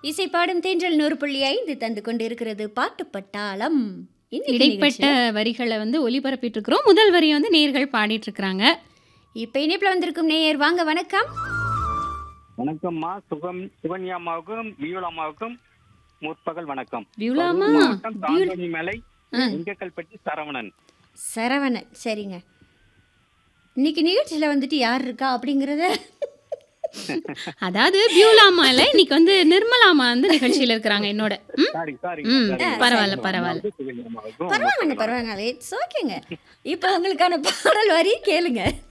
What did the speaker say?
இசை பாடும் தேன்றல் நூறு புள்ளி ஐந்து தந்து கொண்டிருக்கிறது பாட்டு பட்டாளம் இன்னைக்கு இடைப்பட்ட நிகழ்ச்சியில வரிகளை வந்து ஒலிபரப்பிட்டு இருக்கிறோம் முதல் வரியை வந்து நேர்கள் பாடிட்டு இருக்கிறாங்க இப்ப இணைப்புல வந்திருக்கும் நேயர் வாங்க வணக்கம் வணக்கம்மா சுகம் சிவன்யா அம்மாவுக்கும் வியூல் அம்மாவுக்கும் முற்பகல் வணக்கம் வியூலாமா கரூர் மாவட்டம் தாந்தோணி மலை எங்கக்கல்பட்டி சரவணன் சரவணன் சரிங்க இன்னைக்கு நிகழ்ச்சியில வந்துட்டு யார் இருக்கா அப்படிங்கறத அதாவது பியூலாமால இன்னைக்கு வந்து நிர்மலாமா வந்து நிகழ்ச்சியில இருக்கிறாங்க என்னோட ம்? சாரி சாரி ம், சாரி. பரவாயில்ல, பரவாயில்ல. சிவன்யா அம்மாவுக்கும் பரவாயில்ல பரவாயில்ல இட்ஸ் ஓகேங்க இப்போ உங்களுக்கான பாடல் வரி கேளுங்க